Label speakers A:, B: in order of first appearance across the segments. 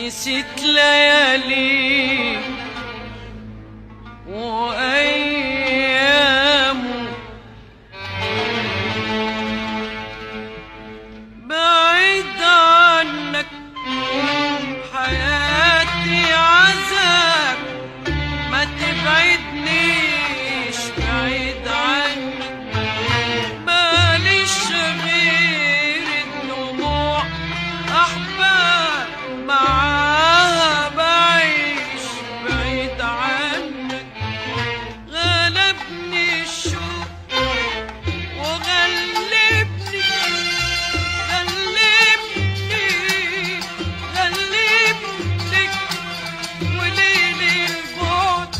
A: نسيت ليالي وأيامه بعيد عنك حياتي عذاب ما تبعدنيش بعيد عنك ماليش غير الدموع أحباب معاها بعيش بعيد عنك غلبني الشوق وغلبني غلبني غلبني وليل البعد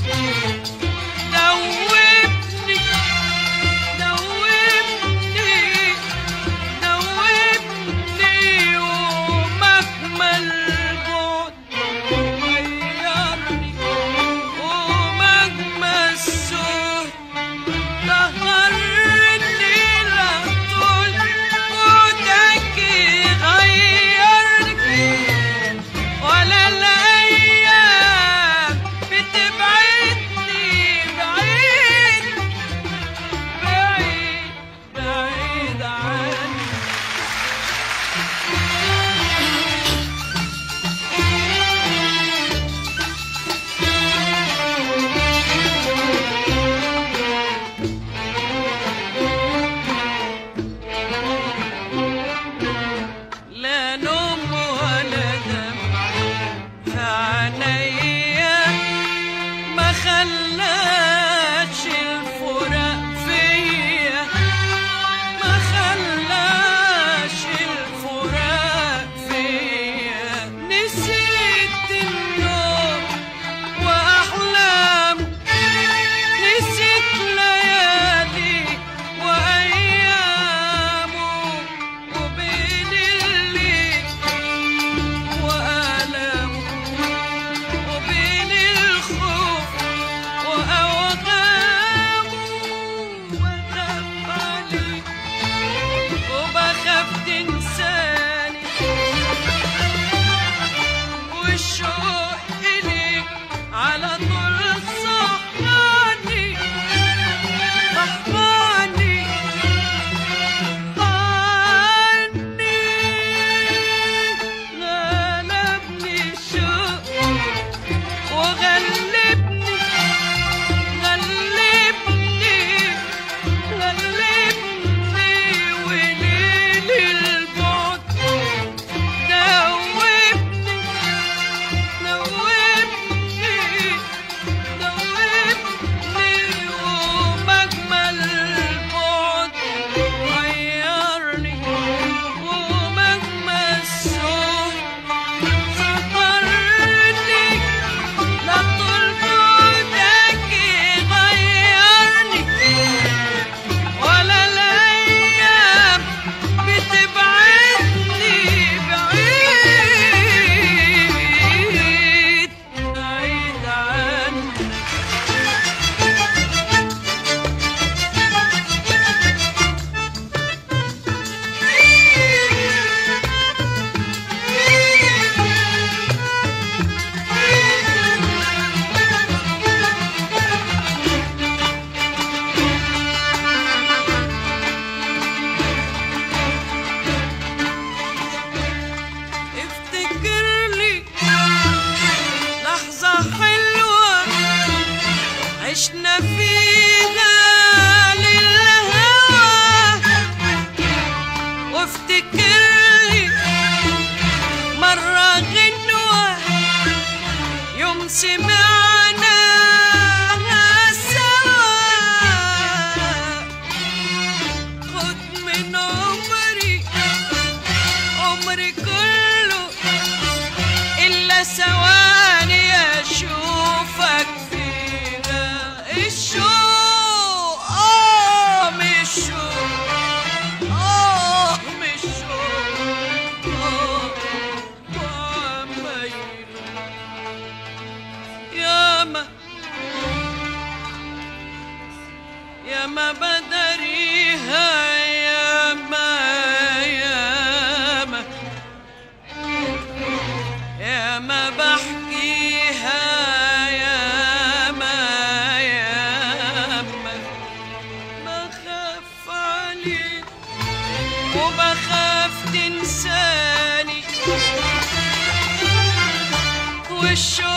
A: دوبني دوبني دوبني ومجمل البعد غيرني ومجمل السهد سهرني لطول ودك غيرني ولا الأيام بتبعدني بعيد بعيد بعيد عني لا نوم ولا دمع في عينيا ما خلاش الفراق فيا ما خلاش الفراق فيا نسيت النوم وأحلام نسيت ليالي وأيامه وبين الليل وآلامه وبين الخوف وأوغامه وأخاف عليك وبخاف تنساني والشوق إليك على طول صحاني صحاني عني غلبني الشوق وغلبني غلبني غلبني وليل البعد دوبني دوبني دوبني ومجمل البعد غيرني ومجمل السوق سطرني لا طول بعدك غيرني ولا الأيام بتبعدني بعيد بعيد عنك افتكر لي لحظة حلوة عشنا فيها للهوى وافتكر لي مرة غنوة يوم سمعنا سوا خد من عمري عمري كله إلا ثواني أشوفك فيها الشوق آه مش شوق آه مش شوق آه وعمايل ياما ياما بدريها ياما ياما ياما والشوق